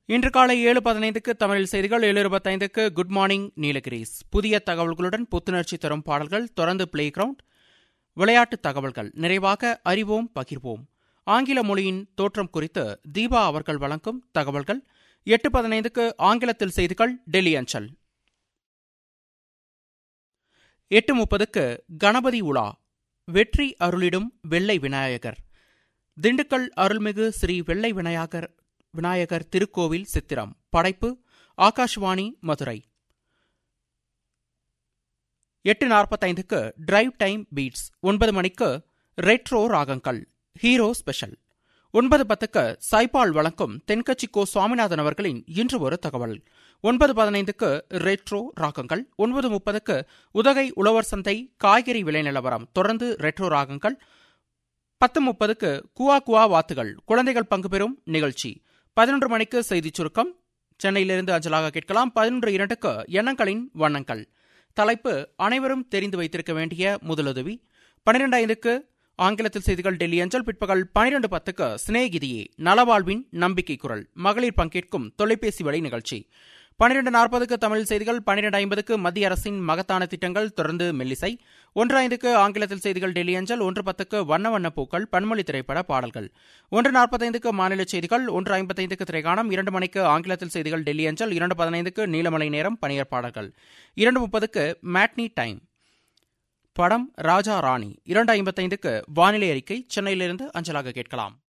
இன்று காலை ஏழு பதினைந்துக்கு தமிழில் செய்திகள் ஏழு இருபத்தைந்துக்கு குட் மார்னிங் நீலகிரிஸ் புதிய தகவல்களுடன் புத்துணர்ச்சி தரும் பாடல்கள் தொடர்ந்து பிளே கிரவுண்ட் விளையாட்டு தகவல்கள் நிறைவாக அறிவோம் பகிர்வோம் ஆங்கில மொழியின் தோற்றம் குறித்து தீபா அவர்கள் வழங்கும் தகவல்கள் எட்டு பதினைந்துக்கு ஆங்கிலத்தில் செய்திகள் டெல்லி அஞ்சல் எட்டு முப்பதுக்கு கணபதி உலா வெற்றி அருளிடும் வெள்ளை விநாயகர் திண்டுக்கல் அருள்மிகு ஸ்ரீ வெள்ளை விநாயகர் விநாயகர் திருக்கோவில் சித்திரம் படைப்பு ஆகாஷ்வாணி மதுரை எட்டு நாற்பத்தைந்துக்கு டிரைவ் டைம் பீட்ஸ் ஒன்பது மணிக்கு ரெட்ரோ ராகங்கள் ஹீரோ ஸ்பெஷல் ஒன்பது பத்துக்கு சைபால் வழங்கும் தென்கட்சி கோ சுவாமிநாதன் அவர்களின் இன்று ஒரு தகவல் ஒன்பது பதினைந்துக்கு ரெட்ரோ ராகங்கள் ஒன்பது முப்பதுக்கு உதகை உழவர் சந்தை காய்கறி விலை நிலவரம் தொடர்ந்து ரெட்ரோ ராகங்கள் பத்து முப்பதுக்கு குவா குவா வாத்துகள் குழந்தைகள் பங்கு பெறும் நிகழ்ச்சி பதினொன்று மணிக்கு செய்திச் சுருக்கம் சென்னையிலிருந்து அஞ்சலாக கேட்கலாம் பதினொன்று இரண்டுக்கு எண்ணங்களின் வண்ணங்கள் தலைப்பு அனைவரும் தெரிந்து வைத்திருக்க வேண்டிய முதலுதவி பனிரெண்டு ஐந்துக்கு ஆங்கிலத்தில் செய்திகள் டெல்லி அஞ்சல் பிற்பகல் பனிரெண்டு பத்துக்கு சிநேகிதியே நலவாழ்வின் நம்பிக்கை குரல் மகளிர் பங்கேற்கும் தொலைபேசி வழி நிகழ்ச்சி பனிரெண்டு நாற்பதுக்கு தமிழ் செய்திகள் பனிரெண்டு ஐம்பதுக்கு மத்திய அரசின் மகத்தான திட்டங்கள் தொடர்ந்து மெல்லிசை ஒன்று ஐந்துக்கு ஆங்கிலத்தில் செய்திகள் டெல்லி அஞ்சல் ஒன்று பத்துக்கு வண்ண வண்ண பூக்கள் பன்மொழி திரைப்பட பாடல்கள் ஒன்று நாற்பத்தைந்துக்கு மாநில செய்திகள் ஒன்று ஐம்பத்தைந்துக்கு திரைக்காணம் இரண்டு மணிக்கு ஆங்கிலத்தில் செய்திகள் டெல்லி அஞ்சல் இரண்டு பதினைந்துக்கு நீலமலை நேரம் பணியர் பாடல்கள் இரண்டு முப்பதுக்கு மேட்னி டைம் படம் ராஜா ராணி இரண்டு ஐம்பத்தைந்துக்கு வானிலை அறிக்கை சென்னையிலிருந்து அஞ்சலாக கேட்கலாம்